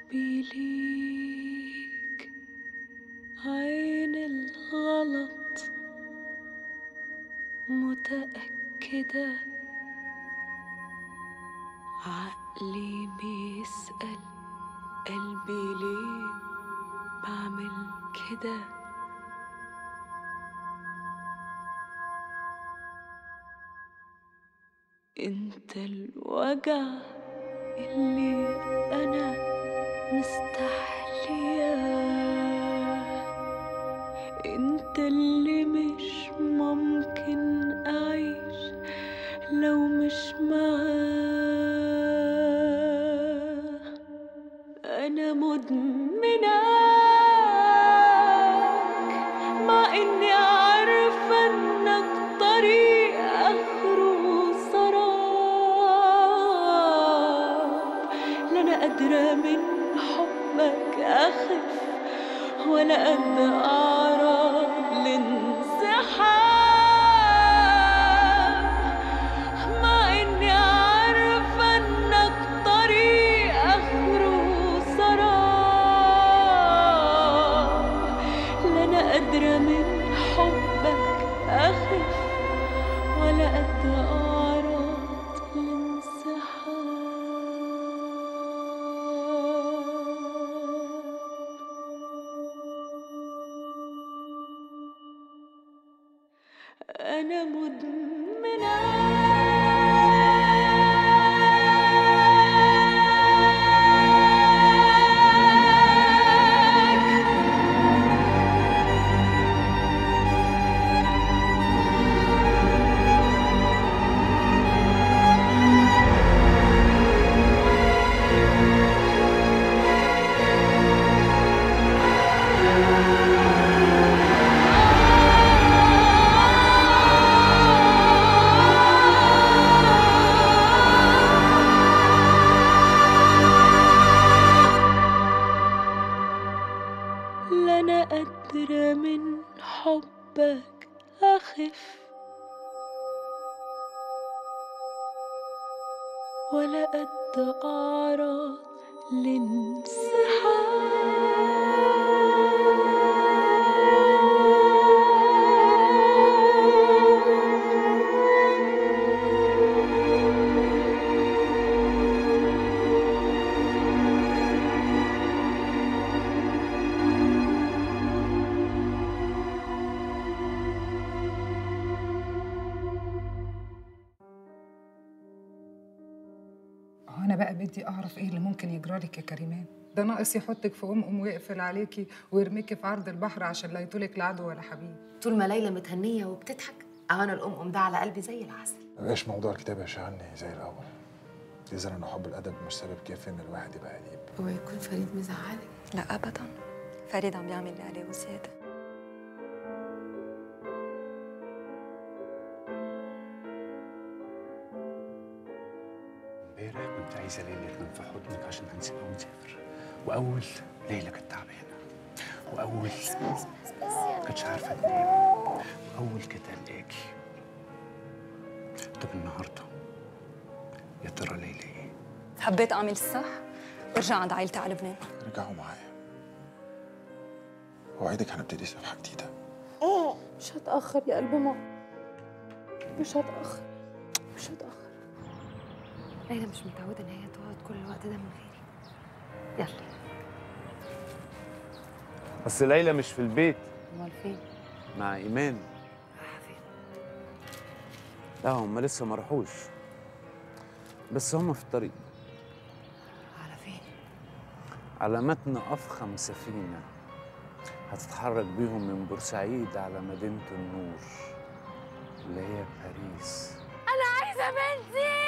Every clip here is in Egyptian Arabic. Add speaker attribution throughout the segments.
Speaker 1: حبي ليك عين الغلط متأكدة عقلي بيسأل قلبي ليه بعمل كده انت الوجع اللي انا مستحلياه انت اللي مش ممكن اعيش لو مش معاه انا مدمناك مع اني عارفه انك طريق اخره سراب لا انا قادره من حبك اخف ولا قد اعرف الانسحاب مع اني عارفه انك طريق اخره سراب لا انا قادره من حبك اخف ولا قد اعرض الانسحاب أنا مدمناك لا أنا قادرة من حبك أخف ولا قد أعرض لانسحاب
Speaker 2: هو انا بقى بدي اعرف ايه اللي ممكن يجرى لك يا كريمان ده ناقص يحطك في ام ام ويقفل عليكي ويرميكي في عرض البحر عشان لا يطولك العدو ولا حبيب
Speaker 3: طول ما ليلى متهنيه وبتضحك اهان الام ده على قلبي زي العسل
Speaker 4: مبقاش موضوع الكتابة يشغلني زي الأول إذا أنا حب الأدب مش سبب كافي إن الواحد يبقى أديب
Speaker 3: هو يكون فريد مزعلك
Speaker 5: لا ابدا فريد عم بيعمل اللي عليه وزياده
Speaker 6: امبارح كنت عايزه ليلى تنام في حضنك عشان هنسيبها ونسافر واول ليلى كانت تعبانه واول ما كانتش عارفه تنام واول كانت قلقاكي طب النهارده يا ترى ليلى ايه؟
Speaker 5: حبيت اعمل الصح وارجع عند عائلتي على لبنان
Speaker 4: رجعوا معايا وأوعدك هنبتدي صفحة جديدة
Speaker 1: مش هتأخر يا قلب ماما مش هتأخر مش هتأخر
Speaker 3: ليلى مش متعوده ان هي تقعد كل الوقت ده من غيري يلا
Speaker 7: بس ليلى مش في البيت
Speaker 3: امال فين
Speaker 7: مع ايمان
Speaker 3: رايحه فين
Speaker 7: لا هم لسه ما راحوش بس هم في الطريق
Speaker 3: على فين
Speaker 7: على متن افخم سفينه هتتحرك بيهم من بورسعيد على مدينه النور اللي هي باريس
Speaker 1: عايزة بنتي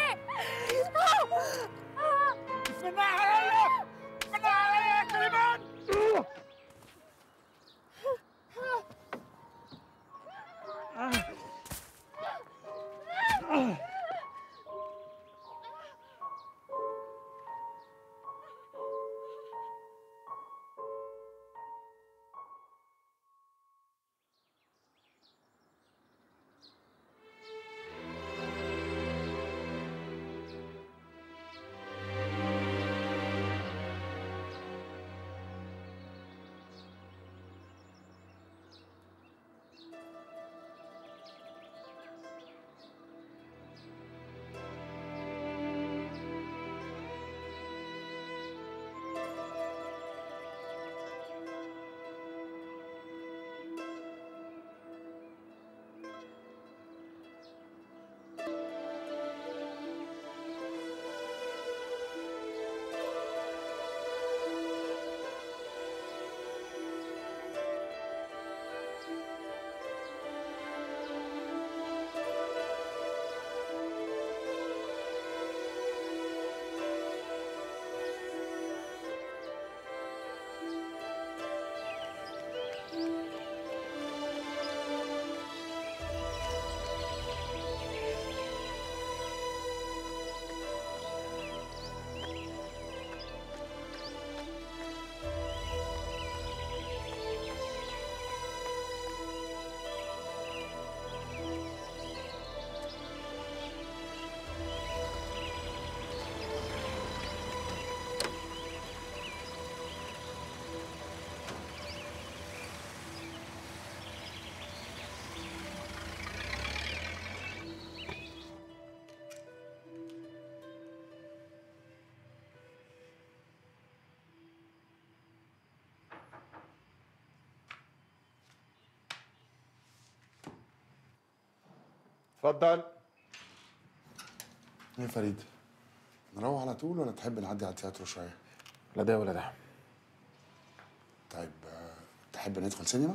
Speaker 4: اتفضل
Speaker 8: ايه يا فريد نروح على طول ولا تحب نعدي على التياترو شويه
Speaker 4: لا ده ولا ده
Speaker 8: طيب آه، تحب ندخل سينما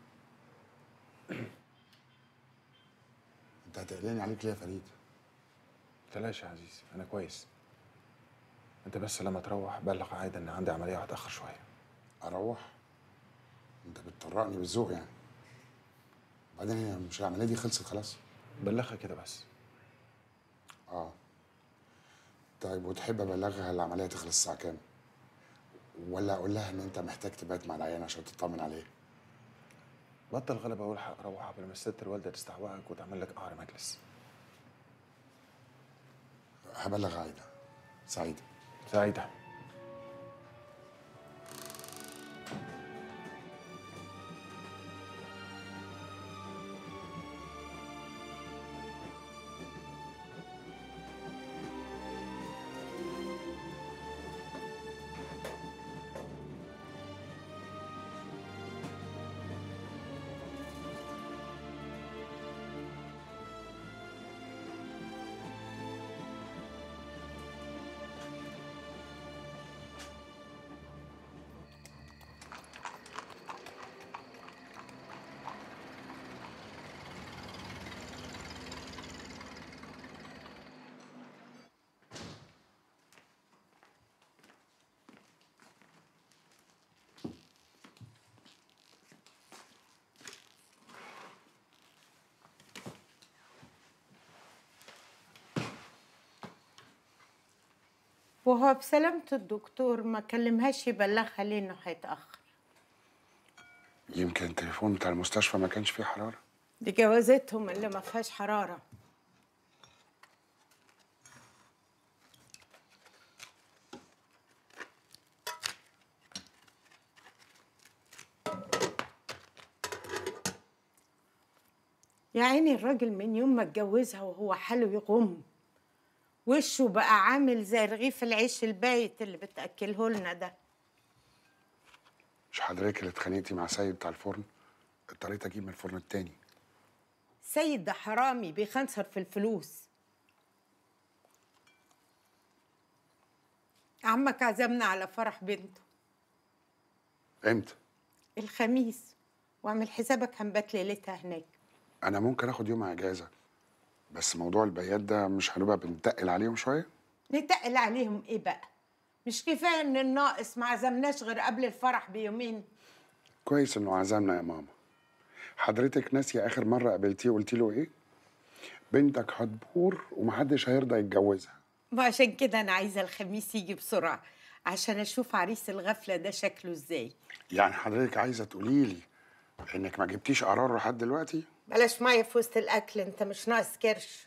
Speaker 8: انت هتقلقني عليك ليه يا فريد
Speaker 4: تلاش يا عزيزي انا كويس انت بس لما تروح بلغ عايده ان عندي عمليه هتاخر شويه
Speaker 8: اروح انت بتطرقني بالذوق يعني بعدين هي مش العمليه دي خلصت خلاص
Speaker 4: بلغها كده بس
Speaker 8: اه طيب وتحب ابلغها العمليه تخلص الساعه كام ولا اقول لها ان انت محتاج تبات مع العيان عشان تطمن عليه
Speaker 4: بطل غلبه والحق روح قبل ما الست الوالده تستعوقك وتعمل لك قعر مجلس
Speaker 8: هبلغ عايده سعيده
Speaker 4: سعيده
Speaker 9: وهو بسلامة الدكتور ما كلمهاش يبلغها ليه انه هيتأخر
Speaker 8: يمكن التليفون بتاع المستشفى ما كانش فيه حراره
Speaker 9: دي جوازتهم اللي ما فيهاش حرارة يا عيني الراجل من يوم ما اتجوزها وهو حاله يغم وشه بقى عامل زي رغيف العيش البايت اللي بتأكله لنا ده
Speaker 8: مش حضرتك اللي اتخانقتي مع سيد بتاع الفرن اضطريت اجيب من الفرن التاني
Speaker 9: سيد ده حرامي بيخنصر في الفلوس عمك عزمنا على فرح بنته
Speaker 8: امتى
Speaker 9: الخميس واعمل حسابك هنبات ليلتها هناك
Speaker 8: انا ممكن اخد يوم اجازه بس موضوع البيات ده مش هنبقى بنتقل عليهم شويه
Speaker 9: نتقل عليهم ايه بقى مش كفايه ان الناقص ما عزمناش غير قبل الفرح بيومين
Speaker 8: كويس انه عزمنا يا ماما حضرتك ناسيه اخر مره قابلتيه قلتي له ايه بنتك هتبور ومحدش هيرضى يتجوزها
Speaker 9: ما عشان كده انا عايزه الخميس يجي بسرعه عشان اشوف عريس الغفله ده شكله ازاي
Speaker 8: يعني حضرتك عايزه تقولي لي انك ما جبتيش قرار لحد دلوقتي
Speaker 9: بلاش ميه في وسط الاكل انت مش ناقص كرش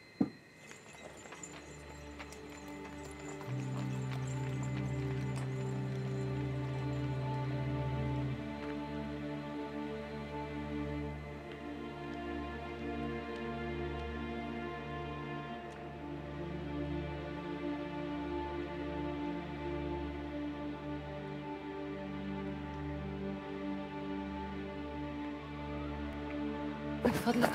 Speaker 3: من فضلك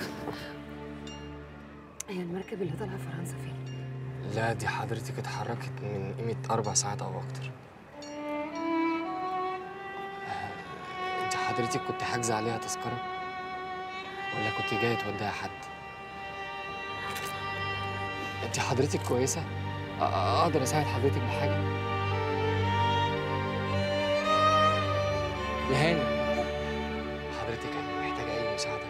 Speaker 3: هي المركب اللي طالعه فرنسا فين؟
Speaker 10: لا دي حضرتك اتحركت من قيمة أربع ساعات أو أكتر آه، أنت حضرتك كنت حاجزة عليها تذكرة؟ ولا كنت جاية توديها حد؟ أنت حضرتك كويسة؟ أ- أقدر أساعد حضرتك بحاجة؟ يا هاني حضرتك محتاجة أي مساعدة؟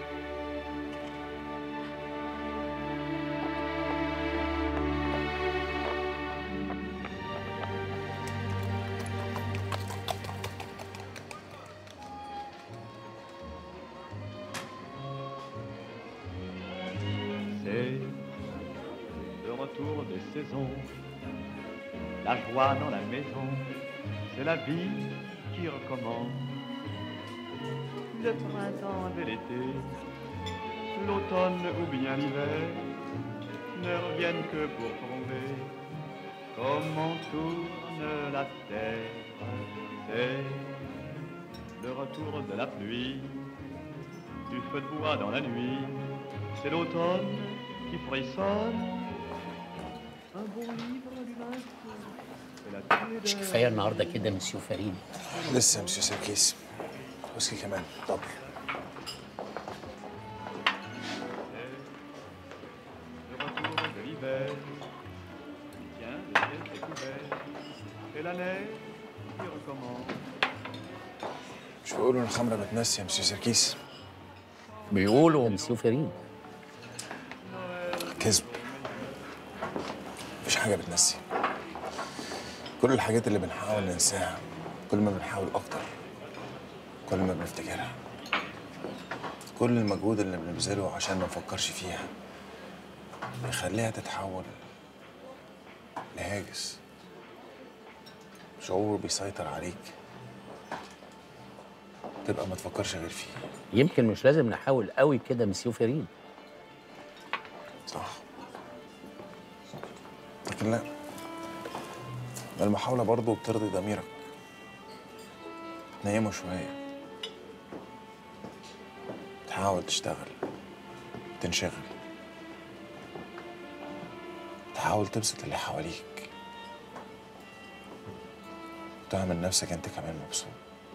Speaker 11: C'est le retour des saisons, la joie dans la maison, c'est la vie qui recommence. Le printemps et l'été, l'automne ou bien l'hiver, ne reviennent que pour tomber. Comment tourne la terre, c'est le retour de la pluie, du feu de bois dans la nuit, c'est l'automne qui frissonne. Un bon livre du vin c'est la
Speaker 6: مش
Speaker 11: tiédeur.
Speaker 6: كفايه النهارده كده مسيو فريد
Speaker 4: لسه يا مسيو سيركيس ويسكي كمان دبل
Speaker 11: Le retour de l'hiver. Tiens, le ciel est couvert. Et la neige qui recommence.
Speaker 4: مش بيقولوا ان الخمره بتنسي يا مسيو سيركيس
Speaker 6: بيقولوا مسيو فريد
Speaker 4: كذب مفيش حاجه بتنسي كل الحاجات اللي بنحاول ننساها كل ما بنحاول اكتر كل ما بنفتكرها كل المجهود اللي بنبذله عشان ما نفكرش فيها بيخليها تتحول لهاجس شعور بيسيطر عليك تبقى ما تفكرش غير فيه
Speaker 6: يمكن مش لازم نحاول قوي كده مسيو فريد
Speaker 4: صح لكن لا المحاولة برضه بترضي ضميرك تنيمه شوية تحاول تشتغل تنشغل تحاول تبسط اللي حواليك تعمل نفسك انت كمان مبسوط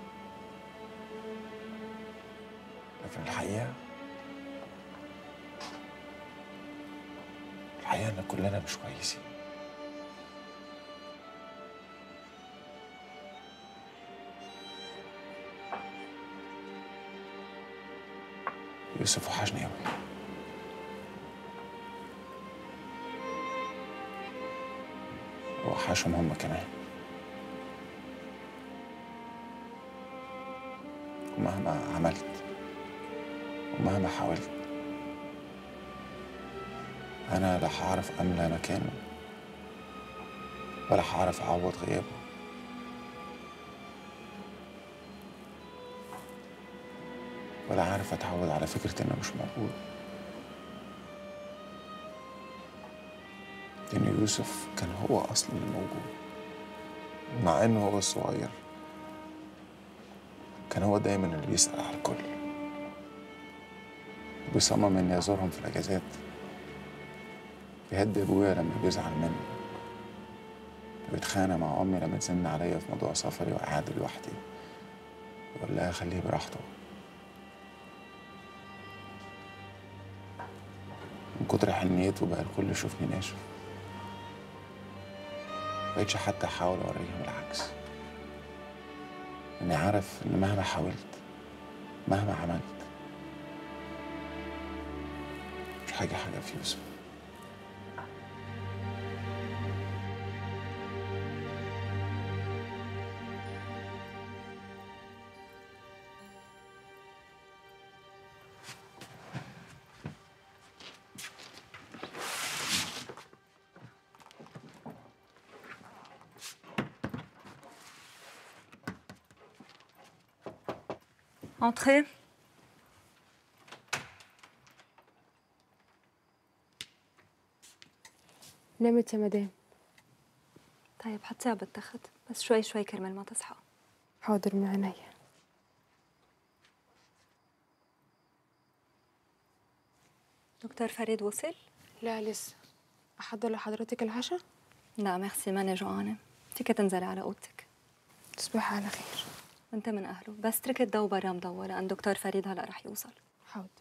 Speaker 4: لكن الحقيقة الحقيقة إن كلنا مش كويسين يوسف وحشني أوي وحشهم هم كمان ومهما عملت ومهما حاولت أنا لا هعرف أملى مكانه ولا هعرف أعوض غيابه ولا عارف أتعود على فكرة إنه مش موجود لأن يوسف كان هو أصلا اللي موجود مع إنه هو الصغير كان هو دايما اللي بيسأل على الكل وبيصمم إني أزورهم في الأجازات بيهدي ابويا لما بيزعل مني بيتخانق مع امي لما تزن عليا في موضوع سفري وقعد لوحدي يقول لها خليه براحته من كتر حنيته بقى الكل يشوفني ناشف مبقتش حتى احاول اوريهم العكس اني عارف ان مهما حاولت مهما عملت مش حاجه حاجه في يوسف
Speaker 5: Entrez.
Speaker 1: نامت يا مدام
Speaker 5: طيب حطيها بالتخت بس شوي شوي كرمال ما تصحى
Speaker 1: حاضر من عينيا
Speaker 5: دكتور فريد وصل؟
Speaker 1: لا لسه أحضر لحضرتك العشاء
Speaker 5: لا ميرسي ماني جوعانة فيك تنزلي على اوضتك
Speaker 1: تصبحي على خير
Speaker 5: انت من اهله بس ترك الضو برا مضوى لان دكتور فريد هلا رح يوصل
Speaker 1: حاضر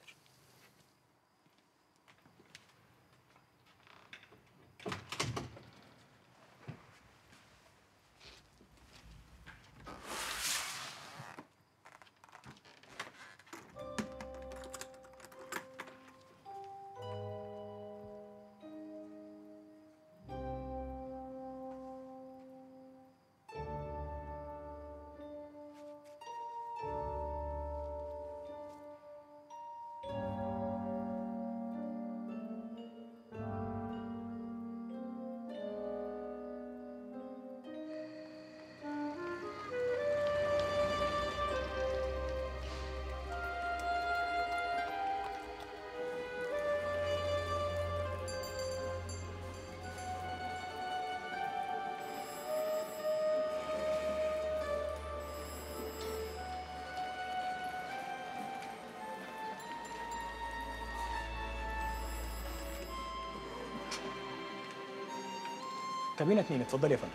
Speaker 12: كابينه اتنين اتفضلي يا فندم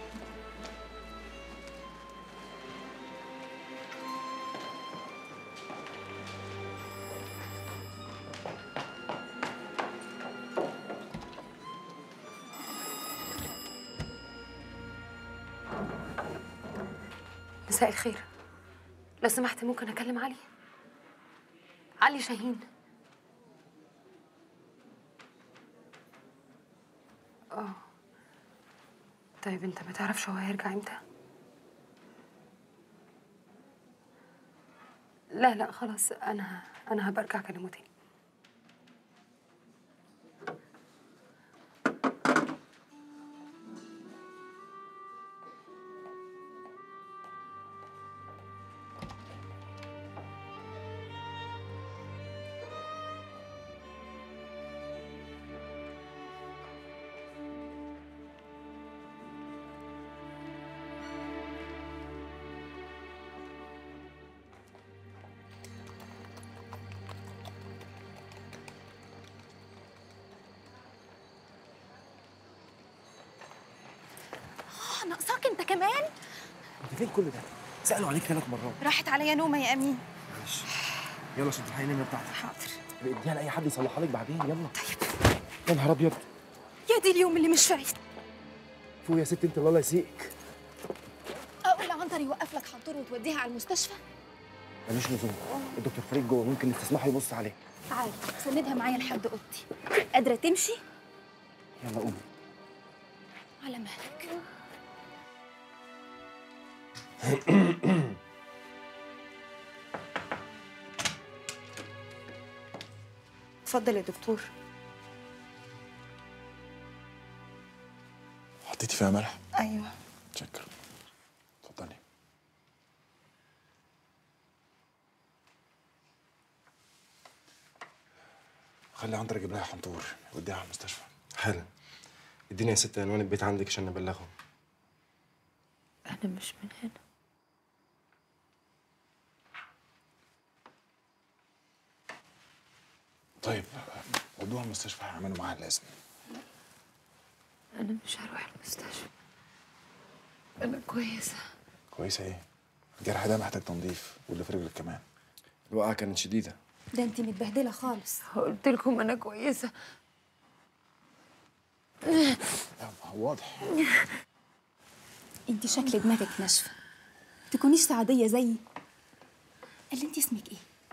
Speaker 3: مساء الخير لو سمحت ممكن اكلم علي علي شاهين اه طيب انت ما تعرفش هو هيرجع امتى لا لا خلاص انا انا هبقى ارجع اكلمه تاني
Speaker 13: آه، ناقصاك انت كمان
Speaker 14: انت فين كل ده؟ سألوا عليك ثلاث مرات
Speaker 13: راحت عليا نومه يا امين
Speaker 14: معلش يلا عشان تلحقي النمره بتاعتك
Speaker 13: حاضر
Speaker 14: اديها لاي حد يصلحها لك بعدين يلا طيب يا نهار ابيض
Speaker 13: يا دي اليوم اللي مش فايت
Speaker 14: فوق يا ست انت الله يسيئك
Speaker 13: اقول لعنتر يوقف لك حنطور وتوديها على المستشفى
Speaker 14: ملوش لزوم الدكتور فريد جوه ممكن تسمحه يبص عليه
Speaker 13: تعالي سندها معايا لحد اوضتي قادره تمشي
Speaker 14: يلا قومي
Speaker 13: على مهلك اتفضل يا دكتور
Speaker 4: حطيتي فيها ملح
Speaker 13: ايوه
Speaker 4: شكرا اتفضلي خلي عنتر يجيب لها حنطور وديها على المستشفى
Speaker 15: حالا اديني يا ست عنوان البيت عندك عشان نبلغهم
Speaker 3: انا مش من هنا
Speaker 4: طيب ودوها المستشفى هيعملوا معاها اللازم
Speaker 3: انا مش هروح المستشفى انا كويسه
Speaker 4: كويسه ايه الجرح ده محتاج تنظيف واللي في رجلك كمان
Speaker 15: الوقعه كانت شديده
Speaker 13: ده انت متبهدله خالص
Speaker 3: قلت لكم انا كويسه
Speaker 4: واضح
Speaker 13: انت شكل دماغك ناشفه تكونيش سعاديه زيي قال لي انت اسمك ايه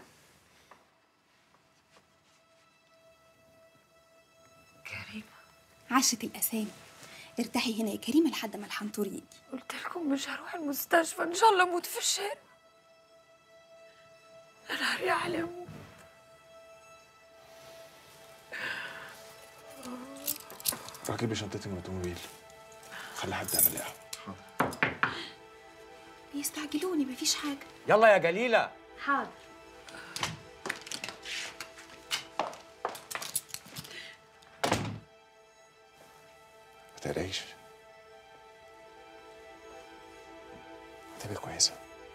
Speaker 3: كريمه
Speaker 13: عاشت الاسامي ارتاحي هنا يا كريمه لحد ما الحنطور يجي
Speaker 3: قلت لكم مش هروح المستشفى ان شاء الله اموت في الشارع انا هريح على اموت
Speaker 4: ركبي شنطتي من الاوتوموبيل خلي حد يعمل قهوه
Speaker 13: بيستعجلوني مفيش حاجه
Speaker 7: يلا يا جليلة
Speaker 13: حاضر
Speaker 4: ما تقلقيش هتبقي كويسه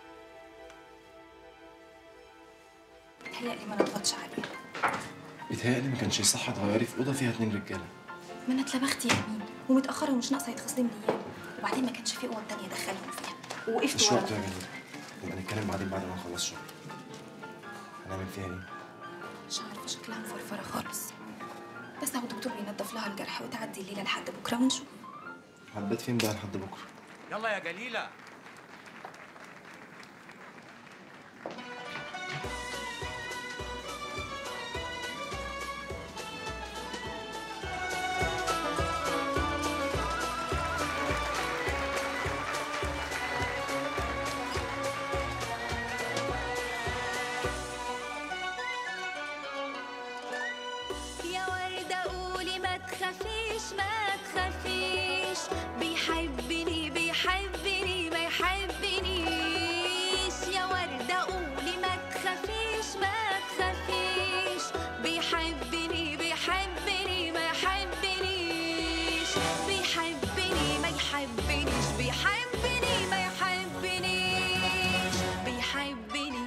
Speaker 13: متهيألي ما نضغطش عليها
Speaker 15: بيتهيألي ما كانش صح تغيري في اوضه فيها اتنين رجاله
Speaker 13: ما انا اتلبخت يا امين ومتاخره ومش ناقصه يتخصم لي اياه وبعدين ما كانش في اوض تانية ادخلهم فيها ووقفت
Speaker 15: مش
Speaker 13: ورا
Speaker 15: وقت يا جميل نبقى نتكلم بعدين بعد ما نخلص شغل هنعمل فيها ايه؟
Speaker 13: مش عارفه شكلها مفرفره خالص بس هو الدكتور بينضف لها الجرح وتعدي الليله لحد بكره ونشوف
Speaker 15: هتبات فين بقى لحد بكره؟
Speaker 7: يلا يا جليلة
Speaker 16: يا وردة قولي ما تخافيش ما تخافيش بيحبني بيحبني ما يحبنيش يا وردة قولي ما تخافيش ما تخافيش بيحبني بيحبني ما يحبنيش بيحبني ما يحبنيش بيحبني ما يحبنيش بيحبني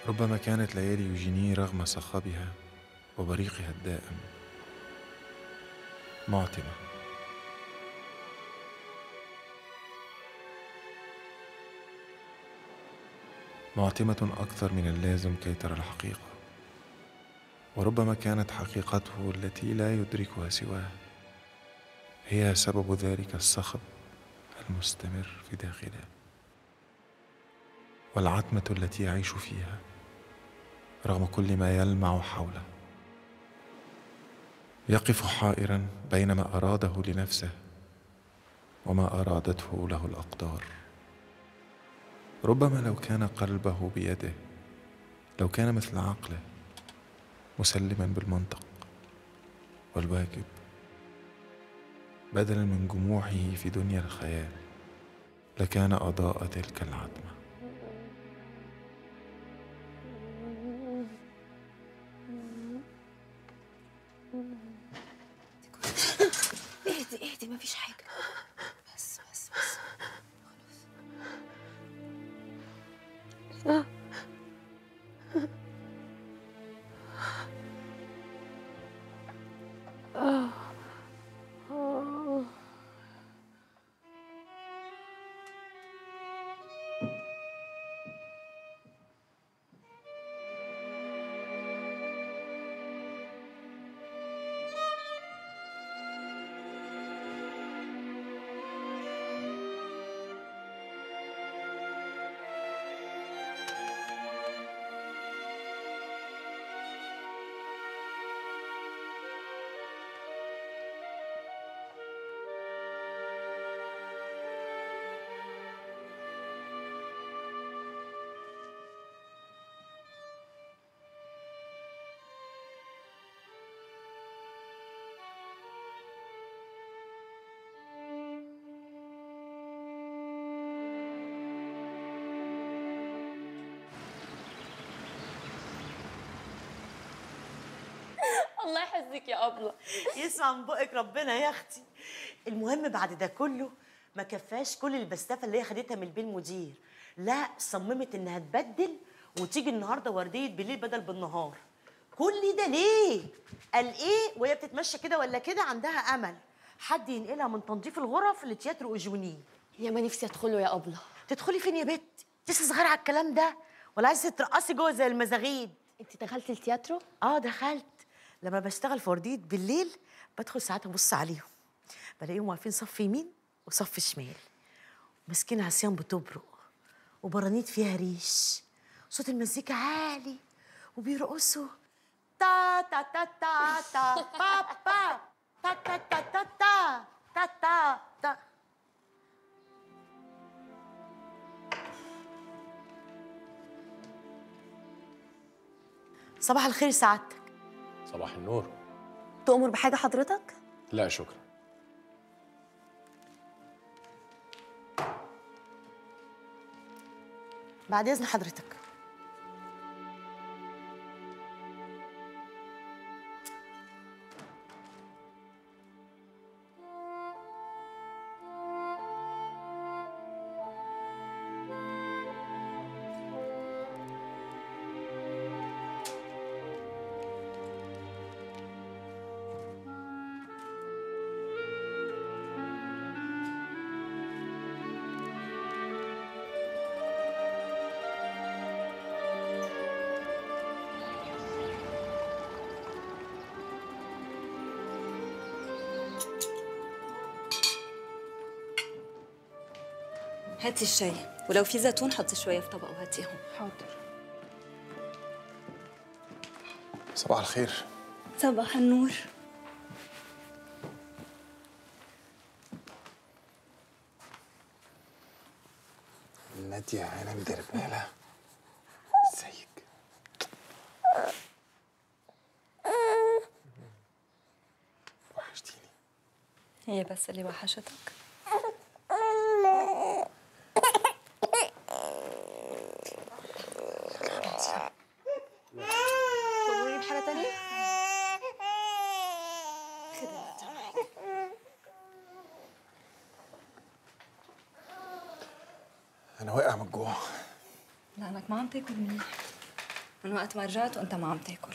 Speaker 4: ربما كانت ليالي يوجيني رغم صخبها وبريقها الدائم معتمة معتمة أكثر من اللازم كي ترى الحقيقة وربما كانت حقيقته التي لا يدركها سواه هي سبب ذلك الصخب المستمر في داخله والعتمة التي يعيش فيها رغم كل ما يلمع حوله يقف حائرا بين ما أراده لنفسه وما أرادته له الأقدار ربما لو كان قلبه بيده لو كان مثل عقله مسلما بالمنطق والواجب بدلا من جموحه في دنيا الخيال لكان أضاء تلك العتمة
Speaker 13: اهدي اهدي مفيش حاجة بس بس بس
Speaker 1: آه. آه. آه.
Speaker 12: الله يحفظك يا أبلة
Speaker 17: يسمع من بقك ربنا يا اختي المهم بعد ده كله ما كفاش كل البستافه اللي هي خدتها من البيه المدير لا صممت انها تبدل وتيجي النهارده ورديه بالليل بدل بالنهار كل ده ليه قال ايه وهي بتتمشى كده ولا كده عندها امل حد ينقلها من تنظيف الغرف لتياترو اوجوني
Speaker 12: يا ما نفسي ادخله يا أبلة
Speaker 17: تدخلي فين يا بت لسه صغيره على الكلام ده ولا عايزه ترقصي جوه زي المزاغيد
Speaker 12: انت دخلتي التياترو
Speaker 17: اه دخلت لما بشتغل في ورديه بالليل بدخل ساعات ابص عليهم بلاقيهم واقفين صف يمين وصف شمال ماسكين عصيان بتبرق وبرانيت فيها ريش صوت المزيكا عالي وبيرقصوا تا تا تا تا تا با با تا تا تا تا تا تا تا تا صباح الخير سعادتك
Speaker 6: صباح النور
Speaker 5: تؤمر بحاجة حضرتك؟
Speaker 6: لا شكرا
Speaker 17: بعد اذن حضرتك
Speaker 5: هاتي الشاي ولو في زيتون حطي شوية في طبق وهاتيهم
Speaker 2: حاضر
Speaker 4: صباح الخير
Speaker 5: صباح النور
Speaker 4: نادية عنب دربالة ازيك وحشتيني
Speaker 5: هي بس اللي وحشتك
Speaker 12: تأمريني بحاجة تانية؟
Speaker 4: أنا واقع من الجوع
Speaker 5: لأنك ما عم تاكل منيح من وقت ما رجعت وانت ما عم تاكل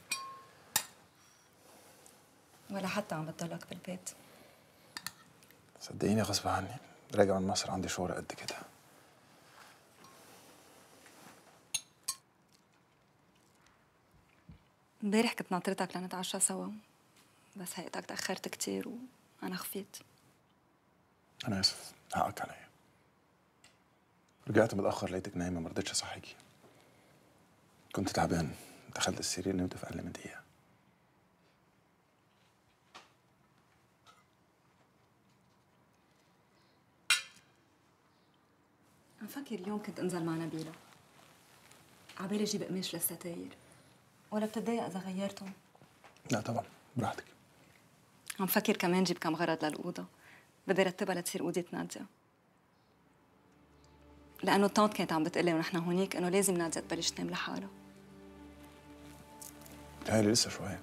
Speaker 5: ولا حتى عم بتضلك بالبيت
Speaker 4: صدقيني غصب عني راجع من مصر عندي شغل قد كده
Speaker 5: امبارح كنت ناطرتك لنتعشى سوا بس هيئتك تأخرت كتير وأنا خفيت
Speaker 4: انا اسف حقك عليا رجعت متاخر لقيتك نايمه ما رضيتش اصحيكي كنت تعبان دخلت السرير نمت في اقل من دقيقه
Speaker 5: عم فكر اليوم كنت انزل مع نبيلة عبالي اجيب قماش للستاير ولا بتتضايق اذا غيرتهم
Speaker 4: لا طبعا براحتك
Speaker 5: عم فكر كمان جيب كم غرض للأوضة بدي رتبها لتصير أوضة نادية لأنه الطانت كانت عم بتقلي ونحن هونيك إنه لازم نادية تبلش تنام لحالها
Speaker 4: هاي لسه شويه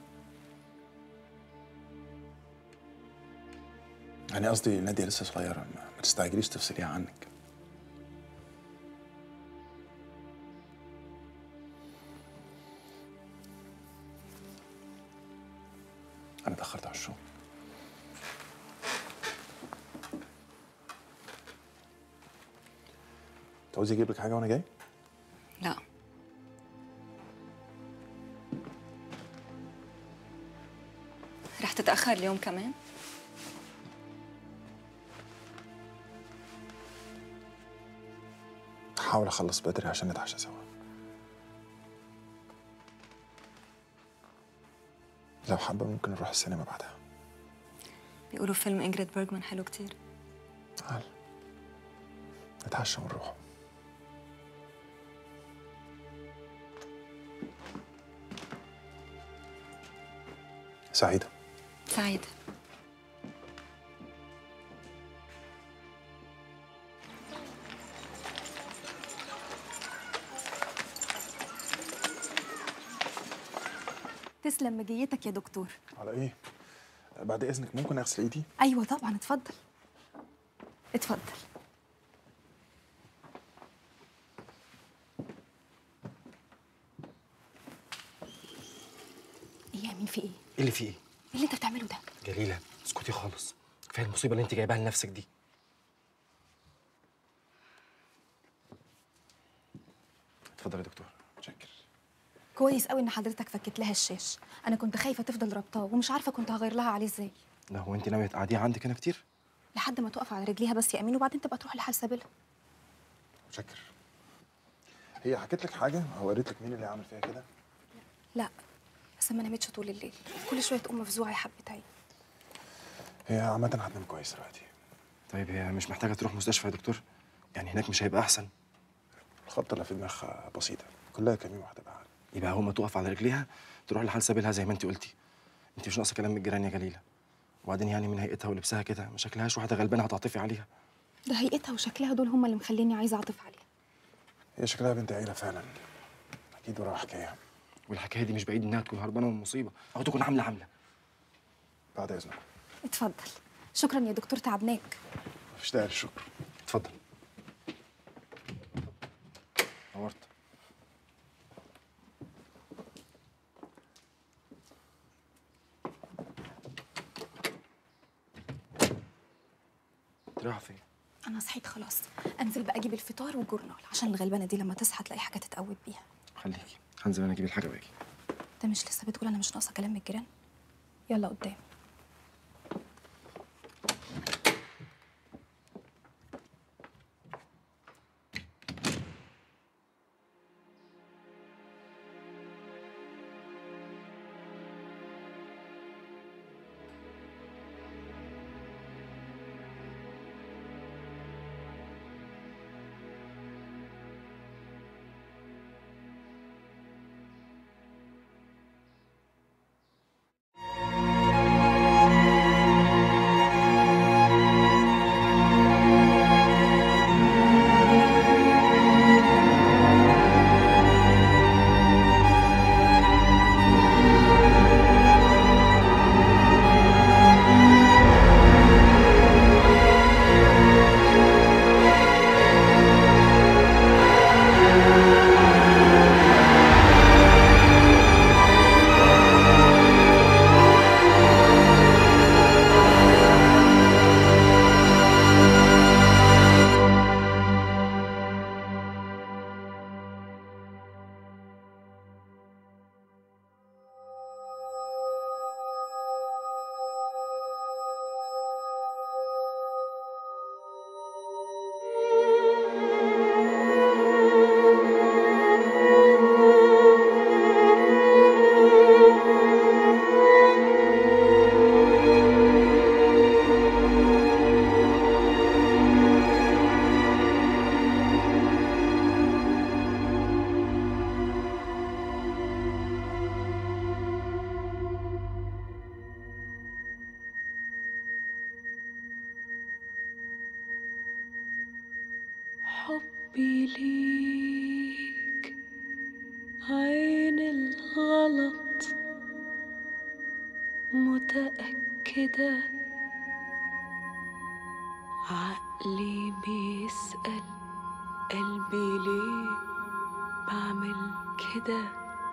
Speaker 4: يعني قصدي نادية لسه صغيرة ما, ما تستعجليش تفصليها عنك أنا اتأخرت على الشغل تعوزي أجيب لك حاجة وأنا جاي؟
Speaker 5: لا رح تتأخر اليوم كمان؟
Speaker 4: هحاول أخلص بدري عشان نتعشى سوا لو حابة ممكن نروح السينما بعدها
Speaker 5: بيقولوا فيلم إنجريد بيرجمان حلو كتير
Speaker 4: تعال نتعشى ونروح سعيدة
Speaker 5: سعيد
Speaker 13: تسلم مجيتك يا دكتور
Speaker 4: على إيه؟ بعد إذنك ممكن أغسل إيدي؟
Speaker 13: ايوه طبعا اتفضل اتفضل ايه يا مين في ايه
Speaker 15: ايه اللي فيه ايه؟
Speaker 13: ايه اللي انت بتعمله ده
Speaker 15: جليله اسكتي خالص كفايه المصيبه اللي انت جايباها لنفسك دي
Speaker 4: اتفضل يا دكتور شكر
Speaker 13: كويس قوي ان حضرتك فكت لها الشاش انا كنت خايفه تفضل ربطاه ومش عارفه كنت هغير لها عليه ازاي
Speaker 15: لا هو انت ناويه تقعديها عندك هنا كتير؟
Speaker 13: لحد ما تقف على رجليها بس يا امين وبعدين تبقى تروح لحال سبيلها
Speaker 4: شكر هي حكيت لك حاجة أو قالت لك مين اللي عمل فيها كده؟
Speaker 13: لا بس ما نامتش طول الليل كل شويه تقوم مفزوعه يا حبه عين
Speaker 4: هي عامة هتنام كويس دلوقتي
Speaker 15: طيب هي مش محتاجه تروح مستشفى يا دكتور؟ يعني هناك مش هيبقى احسن
Speaker 4: الخبطة اللي في دماغها بسيطة كلها كمية وهتبقى عادي
Speaker 15: يبقى هو ما تقف على رجليها تروح لحال سبيلها زي ما انت قلتي انت مش ناقصه كلام من الجيران يا جليله وبعدين يعني من هيئتها ولبسها كده ما شكلهاش واحده غلبانه هتعطفي عليها
Speaker 13: ده هيئتها وشكلها دول هم اللي مخليني عايزه اعطف عليها
Speaker 4: هي شكلها بنت عيلة فعلا أكيد وراها حكاية
Speaker 15: والحكايه دي مش بعيد انها تكون هربانه من مصيبه او تكون عامله عامله
Speaker 4: بعد إذنك
Speaker 13: اتفضل شكرا يا دكتور تعبناك
Speaker 4: مفيش داعي للشكر
Speaker 15: اتفضل نورت رايحه فين؟
Speaker 13: انا صحيت خلاص انزل بقى اجيب الفطار والجورنال عشان الغلبانه دي لما تصحى تلاقي حاجه تتقوت بيها
Speaker 15: خليكي هنزل انا اجيب الحاجه واجي
Speaker 13: انت مش لسه بتقول انا مش ناقصه كلام من الجيران يلا قدام
Speaker 16: حبي ليك عين الغلط متأكدة عقلي بيسأل قلبي ليه بعمل كده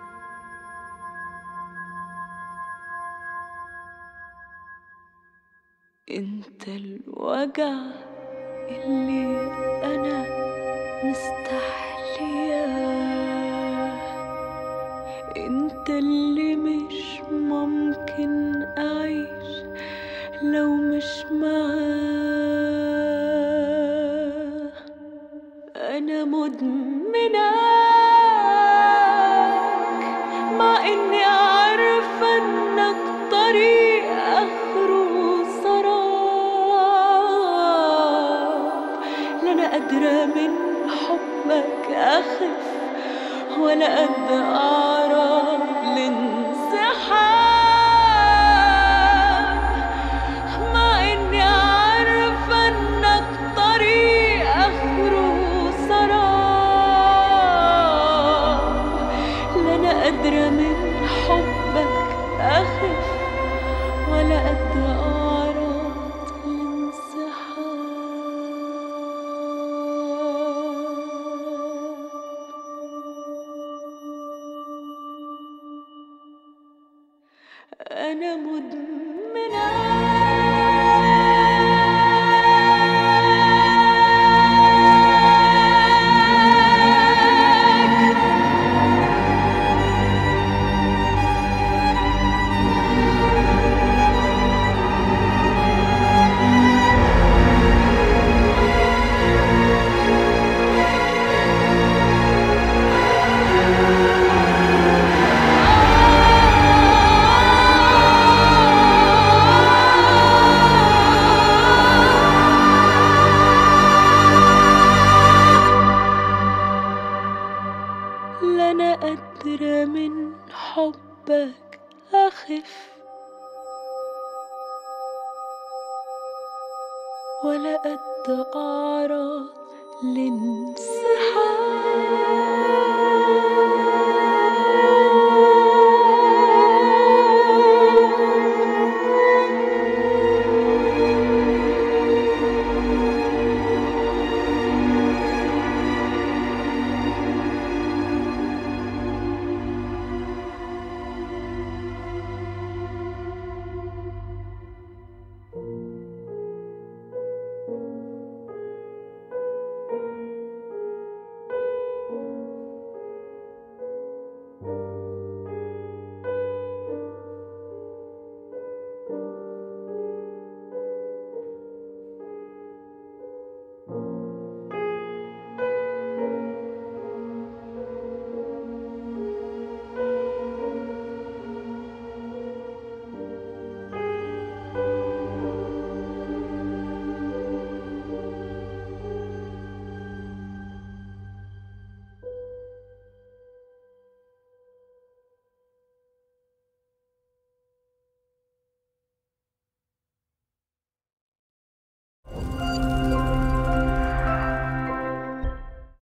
Speaker 16: انت الوجع اللي انا مستحلياه انت اللي مش ممكن اعيش لو مش معاه انا مدمناك مع اني عارفه انك طريق اخره سراب لا انا قادره من حبك اخف ولا قد اعرف الانسحاب مع اني عارفه انك طريق اخره سراب لا انا قادره من حبك اخف ولا قد اعرف الانسحاب أنا لا أنا قادرة من حبك أخف ولا قد أعرض لانسحاب